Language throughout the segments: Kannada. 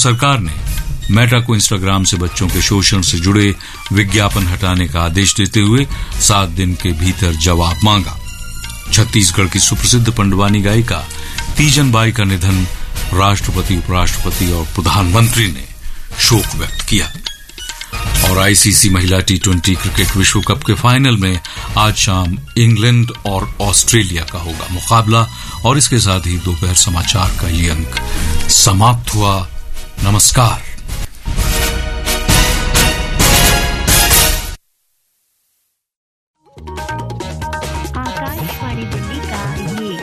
सरकार ने मेटा को इंस्टाग्राम से बच्चों के शोषण से जुड़े विज्ञापन हटाने का आदेश देते हुए सात दिन के भीतर जवाब मांगा छत्तीसगढ़ की सुप्रसिद्ध पंडवानी गायिका तीजन बाई का निधन राष्ट्रपति उपराष्ट्रपति और प्रधानमंत्री ने शोक व्यक्त किया और आईसीसी महिला टी ट्वेंटी क्रिकेट विश्व कप के फाइनल में आज शाम इंग्लैंड और ऑस्ट्रेलिया का होगा मुकाबला और इसके साथ ही दोपहर समाचार का ये अंक समाप्त हुआ नमस्कार आकाशवाणी दिल्ली का ये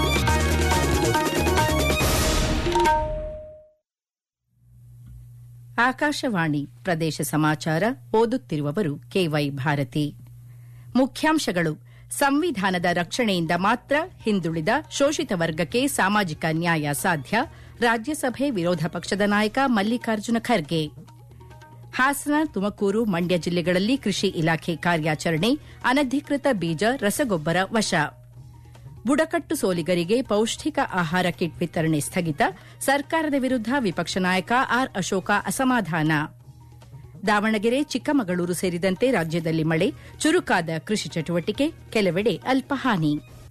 ಆಕಾಶವಾಣಿ ಪ್ರದೇಶ ಸಮಾಚಾರ ಓದುತ್ತಿರುವವರು ಕೆವೈ ಭಾರತಿ ಮುಖ್ಯಾಂಶಗಳು ಸಂವಿಧಾನದ ರಕ್ಷಣೆಯಿಂದ ಮಾತ್ರ ಹಿಂದುಳಿದ ಶೋಷಿತ ವರ್ಗಕ್ಕೆ ಸಾಮಾಜಿಕ ನ್ಯಾಯ ಸಾಧ್ಯ ರಾಜ್ಯಸಭೆ ವಿರೋಧ ಪಕ್ಷದ ನಾಯಕ ಮಲ್ಲಿಕಾರ್ಜುನ ಖರ್ಗೆ ಹಾಸನ ತುಮಕೂರು ಮಂಡ್ಯ ಜಿಲ್ಲೆಗಳಲ್ಲಿ ಕೃಷಿ ಇಲಾಖೆ ಕಾರ್ಯಾಚರಣೆ ಅನಧಿಕೃತ ಬೀಜ ರಸಗೊಬ್ಬರ ವಶ ಬುಡಕಟ್ಟು ಸೋಲಿಗರಿಗೆ ಪೌಷ್ಟಿಕ ಆಹಾರ ಕಿಟ್ ವಿತರಣೆ ಸ್ಥಗಿತ ಸರ್ಕಾರದ ವಿರುದ್ಧ ವಿಪಕ್ಷ ನಾಯಕ ಆರ್ ಅಶೋಕ ಅಸಮಾಧಾನ ದಾವಣಗೆರೆ ಚಿಕ್ಕಮಗಳೂರು ಸೇರಿದಂತೆ ರಾಜ್ಯದಲ್ಲಿ ಮಳೆ ಚುರುಕಾದ ಕೃಷಿ ಚಟುವಟಿಕೆ ಕೆಲವೆಡೆ ಅಲ್ಪ ಹಾನಿ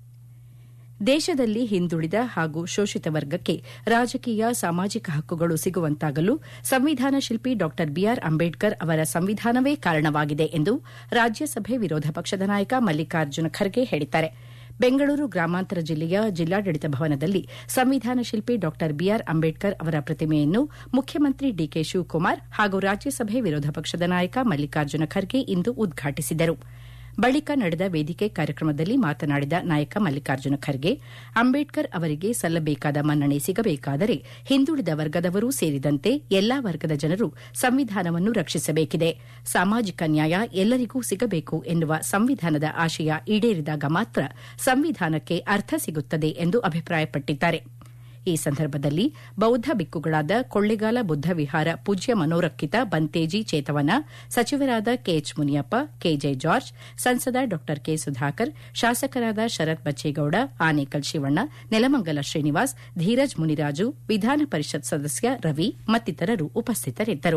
ದೇಶದಲ್ಲಿ ಹಿಂದುಳಿದ ಹಾಗೂ ಶೋಷಿತ ವರ್ಗಕ್ಕೆ ರಾಜಕೀಯ ಸಾಮಾಜಿಕ ಹಕ್ಕುಗಳು ಸಿಗುವಂತಾಗಲು ಸಂವಿಧಾನ ಶಿಲ್ಪಿ ಡಾ ಬಿಆರ್ ಅಂಬೇಡ್ಕರ್ ಅವರ ಸಂವಿಧಾನವೇ ಕಾರಣವಾಗಿದೆ ಎಂದು ರಾಜ್ಯಸಭೆ ವಿರೋಧ ಪಕ್ಷದ ನಾಯಕ ಮಲ್ಲಿಕಾರ್ಜುನ ಖರ್ಗೆ ಹೇಳಿದ್ದಾರೆ ಬೆಂಗಳೂರು ಗ್ರಾಮಾಂತರ ಜಿಲ್ಲೆಯ ಜಿಲ್ಲಾಡಳಿತ ಭವನದಲ್ಲಿ ಸಂವಿಧಾನ ಶಿಲ್ಪಿ ಡಾ ಬಿಆರ್ ಅಂಬೇಡ್ಕರ್ ಅವರ ಪ್ರತಿಮೆಯನ್ನು ಮುಖ್ಯಮಂತ್ರಿ ಡಿಕೆ ಶಿವಕುಮಾರ್ ಹಾಗೂ ರಾಜ್ಯಸಭೆ ವಿರೋಧ ಪಕ್ಷದ ನಾಯಕ ಮಲ್ಲಿಕಾರ್ಜುನ ಖರ್ಗೆ ಇಂದು ಉದ್ಘಾಟಿಸಿದರು ಬಳಿಕ ನಡೆದ ವೇದಿಕೆ ಕಾರ್ಯಕ್ರಮದಲ್ಲಿ ಮಾತನಾಡಿದ ನಾಯಕ ಮಲ್ಲಿಕಾರ್ಜುನ ಖರ್ಗೆ ಅಂಬೇಡ್ಕರ್ ಅವರಿಗೆ ಸಲ್ಲಬೇಕಾದ ಮನ್ನಣೆ ಸಿಗಬೇಕಾದರೆ ಹಿಂದುಳಿದ ವರ್ಗದವರೂ ಸೇರಿದಂತೆ ಎಲ್ಲಾ ವರ್ಗದ ಜನರು ಸಂವಿಧಾನವನ್ನು ರಕ್ಷಿಸಬೇಕಿದೆ ಸಾಮಾಜಿಕ ನ್ಯಾಯ ಎಲ್ಲರಿಗೂ ಸಿಗಬೇಕು ಎನ್ನುವ ಸಂವಿಧಾನದ ಆಶಯ ಈಡೇರಿದಾಗ ಮಾತ್ರ ಸಂವಿಧಾನಕ್ಕೆ ಅರ್ಥ ಸಿಗುತ್ತದೆ ಎಂದು ಅಭಿಪ್ರಾಯಪಟ್ಟಿದ್ದಾರೆ ಈ ಸಂದರ್ಭದಲ್ಲಿ ಬೌದ್ಧ ಬಿಕ್ಕುಗಳಾದ ಕೊಳ್ಳೆಗಾಲ ಬುದ್ಧ ವಿಹಾರ ಪೂಜ್ಯ ಮನೋರಕ್ಷಿತ ಬಂತೇಜಿ ಚೇತವನ ಸಚಿವರಾದ ಕೆಎಚ್ ಮುನಿಯಪ್ಪ ಕೆಜೆ ಜಾರ್ಜ್ ಸಂಸದ ಡಾ ಕೆ ಸುಧಾಕರ್ ಶಾಸಕರಾದ ಶರತ್ ಬಚ್ಚೇಗೌಡ ಆನೇಕಲ್ ಶಿವಣ್ಣ ನೆಲಮಂಗಲ ಶ್ರೀನಿವಾಸ್ ಧೀರಜ್ ಮುನಿರಾಜು ವಿಧಾನ ಪರಿಷತ್ ಸದಸ್ಯ ರವಿ ಮತ್ತಿತರರು ಉಪಸ್ಥಿತರಿದ್ದರು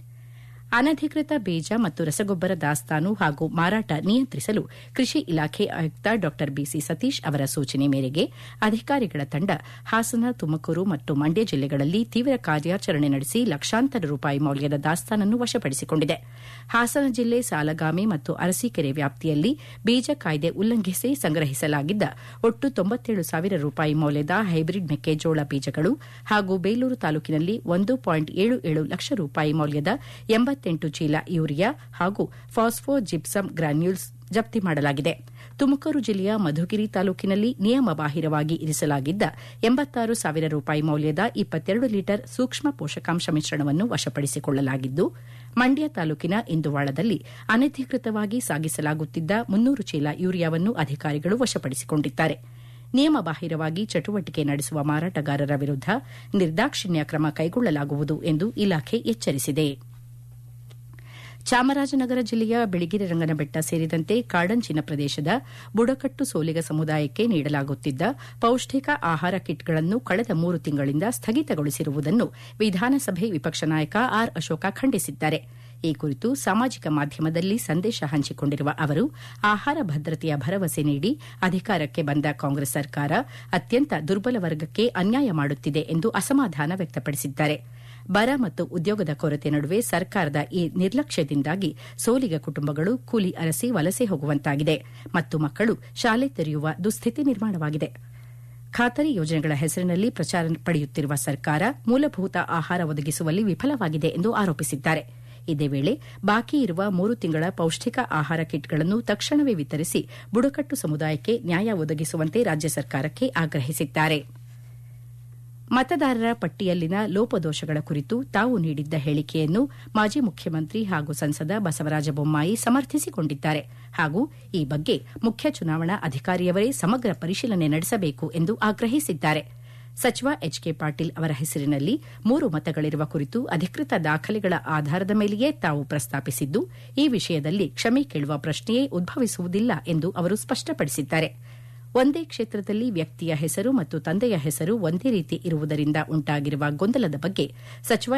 ಅನಧಿಕೃತ ಬೀಜ ಮತ್ತು ರಸಗೊಬ್ಬರ ದಾಸ್ತಾನು ಹಾಗೂ ಮಾರಾಟ ನಿಯಂತ್ರಿಸಲು ಕೃಷಿ ಇಲಾಖೆ ಆಯುಕ್ತ ಡಾ ಬಿಸಿ ಸತೀಶ್ ಅವರ ಸೂಚನೆ ಮೇರೆಗೆ ಅಧಿಕಾರಿಗಳ ತಂಡ ಹಾಸನ ತುಮಕೂರು ಮತ್ತು ಮಂಡ್ಯ ಜಿಲ್ಲೆಗಳಲ್ಲಿ ತೀವ್ರ ಕಾರ್ಯಾಚರಣೆ ನಡೆಸಿ ಲಕ್ಷಾಂತರ ರೂಪಾಯಿ ಮೌಲ್ಯದ ದಾಸ್ತಾನನ್ನು ವಶಪಡಿಸಿಕೊಂಡಿದೆ ಹಾಸನ ಜಿಲ್ಲೆ ಸಾಲಗಾಮಿ ಮತ್ತು ಅರಸೀಕೆರೆ ವ್ಯಾಪ್ತಿಯಲ್ಲಿ ಬೀಜ ಕಾಯ್ದೆ ಉಲ್ಲಂಘಿಸಿ ಸಂಗ್ರಹಿಸಲಾಗಿದ್ದ ಒಟ್ಟು ತೊಂಬತ್ತೇಳು ಸಾವಿರ ರೂಪಾಯಿ ಮೌಲ್ಯದ ಹೈಬ್ರಿಡ್ ಮೆಕ್ಕೆಜೋಳ ಬೀಜಗಳು ಹಾಗೂ ಬೇಲೂರು ತಾಲೂಕಿನಲ್ಲಿ ಒಂದು ಪಾಯಿಂಟ್ ಏಳು ಏಳು ಲಕ್ಷ ರೂಪಾಯಿ ಮೌಲ್ಯದ ಎಂಬತ್ತೆಂಟು ಚೀಲ ಯೂರಿಯಾ ಹಾಗೂ ಫಾಸ್ಫೋ ಜಿಪ್ಸಮ್ ಗ್ರಾನ್ಯೂಲ್ಸ್ ಜಪ್ತಿ ಮಾಡಲಾಗಿದೆ ತುಮಕೂರು ಜಿಲ್ಲೆಯ ಮಧುಗಿರಿ ತಾಲೂಕಿನಲ್ಲಿ ನಿಯಮಬಾಹಿರವಾಗಿ ಇರಿಸಲಾಗಿದ್ದ ಎಂಬತ್ತಾರು ಸಾವಿರ ರೂಪಾಯಿ ಮೌಲ್ಯದ ಇಪ್ಪತ್ತೆರಡು ಲೀಟರ್ ಸೂಕ್ಷ್ಮ ಪೋಷಕಾಂಶ ಮಿಶ್ರಣವನ್ನು ವಶಪಡಿಸಿಕೊಳ್ಳಲಾಗಿದ್ದು ಮಂಡ್ಯ ತಾಲೂಕಿನ ಇಂದುವಾಳದಲ್ಲಿ ಅನಧಿಕೃತವಾಗಿ ಸಾಗಿಸಲಾಗುತ್ತಿದ್ದ ಮುನ್ನೂರು ಚೀಲ ಯೂರಿಯಾವನ್ನು ಅಧಿಕಾರಿಗಳು ವಶಪಡಿಸಿಕೊಂಡಿದ್ದಾರೆ ನಿಯಮಬಾಹಿರವಾಗಿ ಚಟುವಟಿಕೆ ನಡೆಸುವ ಮಾರಾಟಗಾರರ ವಿರುದ್ಧ ನಿರ್ದಾಕ್ಷಿಣ್ಯ ಕ್ರಮ ಕೈಗೊಳ್ಳಲಾಗುವುದು ಎಂದು ಇಲಾಖೆ ಎಚ್ಚರಿಸಿದೆ ಚಾಮರಾಜನಗರ ಜಿಲ್ಲೆಯ ಬಿಳಿಗಿರಿ ರಂಗನಬೆಟ್ಟ ಸೇರಿದಂತೆ ಕಾಡಂಚಿನ ಪ್ರದೇಶದ ಬುಡಕಟ್ಟು ಸೋಲಿಗ ಸಮುದಾಯಕ್ಕೆ ನೀಡಲಾಗುತ್ತಿದ್ದ ಪೌಷ್ಟಿಕ ಆಹಾರ ಕಿಟ್ಗಳನ್ನು ಕಳೆದ ಮೂರು ತಿಂಗಳಿಂದ ಸ್ಥಗಿತಗೊಳಿಸಿರುವುದನ್ನು ವಿಧಾನಸಭೆ ವಿಪಕ್ಷ ನಾಯಕ ಆರ್ ಅಶೋಕ ಖಂಡಿಸಿದ್ದಾರೆ ಈ ಕುರಿತು ಸಾಮಾಜಿಕ ಮಾಧ್ಯಮದಲ್ಲಿ ಸಂದೇಶ ಹಂಚಿಕೊಂಡಿರುವ ಅವರು ಆಹಾರ ಭದ್ರತೆಯ ಭರವಸೆ ನೀಡಿ ಅಧಿಕಾರಕ್ಕೆ ಬಂದ ಕಾಂಗ್ರೆಸ್ ಸರ್ಕಾರ ಅತ್ಯಂತ ದುರ್ಬಲ ವರ್ಗಕ್ಕೆ ಅನ್ಯಾಯ ಮಾಡುತ್ತಿದೆ ಎಂದು ಅಸಮಾಧಾನ ವ್ಯಕ್ತಪಡಿಸಿದ್ದಾರೆ ಬರ ಮತ್ತು ಉದ್ಯೋಗದ ಕೊರತೆ ನಡುವೆ ಸರ್ಕಾರದ ಈ ನಿರ್ಲಕ್ಷ್ಯದಿಂದಾಗಿ ಸೋಲಿಗ ಕುಟುಂಬಗಳು ಕೂಲಿ ಅರಸಿ ವಲಸೆ ಹೋಗುವಂತಾಗಿದೆ ಮತ್ತು ಮಕ್ಕಳು ಶಾಲೆ ತೆರೆಯುವ ದುಸ್ಥಿತಿ ನಿರ್ಮಾಣವಾಗಿದೆ ಖಾತರಿ ಯೋಜನೆಗಳ ಹೆಸರಿನಲ್ಲಿ ಪ್ರಚಾರ ಪಡೆಯುತ್ತಿರುವ ಸರ್ಕಾರ ಮೂಲಭೂತ ಆಹಾರ ಒದಗಿಸುವಲ್ಲಿ ವಿಫಲವಾಗಿದೆ ಎಂದು ಆರೋಪಿಸಿದ್ದಾರೆ ಇದೇ ವೇಳೆ ಬಾಕಿ ಇರುವ ಮೂರು ತಿಂಗಳ ಪೌಷ್ಟಿಕ ಆಹಾರ ಕಿಟ್ಗಳನ್ನು ತಕ್ಷಣವೇ ವಿತರಿಸಿ ಬುಡಕಟ್ಟು ಸಮುದಾಯಕ್ಕೆ ನ್ಯಾಯ ಒದಗಿಸುವಂತೆ ರಾಜ್ಯ ಸರ್ಕಾರಕ್ಕೆ ಆಗ್ರಹಿಸಿದ್ದಾರೆ ಮತದಾರರ ಪಟ್ಟಿಯಲ್ಲಿನ ಲೋಪದೋಷಗಳ ಕುರಿತು ತಾವು ನೀಡಿದ್ದ ಹೇಳಿಕೆಯನ್ನು ಮಾಜಿ ಮುಖ್ಯಮಂತ್ರಿ ಹಾಗೂ ಸಂಸದ ಬಸವರಾಜ ಬೊಮ್ಮಾಯಿ ಸಮರ್ಥಿಸಿಕೊಂಡಿದ್ದಾರೆ ಹಾಗೂ ಈ ಬಗ್ಗೆ ಮುಖ್ಯ ಚುನಾವಣಾ ಅಧಿಕಾರಿಯವರೇ ಸಮಗ್ರ ಪರಿಶೀಲನೆ ನಡೆಸಬೇಕು ಎಂದು ಆಗ್ರಹಿಸಿದ್ದಾರೆ ಸಚಿವ ಎಚ್ ಕೆ ಪಾಟೀಲ್ ಅವರ ಹೆಸರಿನಲ್ಲಿ ಮೂರು ಮತಗಳಿರುವ ಕುರಿತು ಅಧಿಕೃತ ದಾಖಲೆಗಳ ಆಧಾರದ ಮೇಲೆಯೇ ತಾವು ಪ್ರಸ್ತಾಪಿಸಿದ್ದು ಈ ವಿಷಯದಲ್ಲಿ ಕ್ಷಮೆ ಕೇಳುವ ಪ್ರಶ್ನೆಯೇ ಉದ್ಭವಿಸುವುದಿಲ್ಲ ಎಂದು ಅವರು ಸ್ಪಷ್ಟಪಡಿಸಿದ್ದಾರೆ ಒಂದೇ ಕ್ಷೇತ್ರದಲ್ಲಿ ವ್ಯಕ್ತಿಯ ಹೆಸರು ಮತ್ತು ತಂದೆಯ ಹೆಸರು ಒಂದೇ ರೀತಿ ಇರುವುದರಿಂದ ಉಂಟಾಗಿರುವ ಗೊಂದಲದ ಬಗ್ಗೆ ಸಚಿವ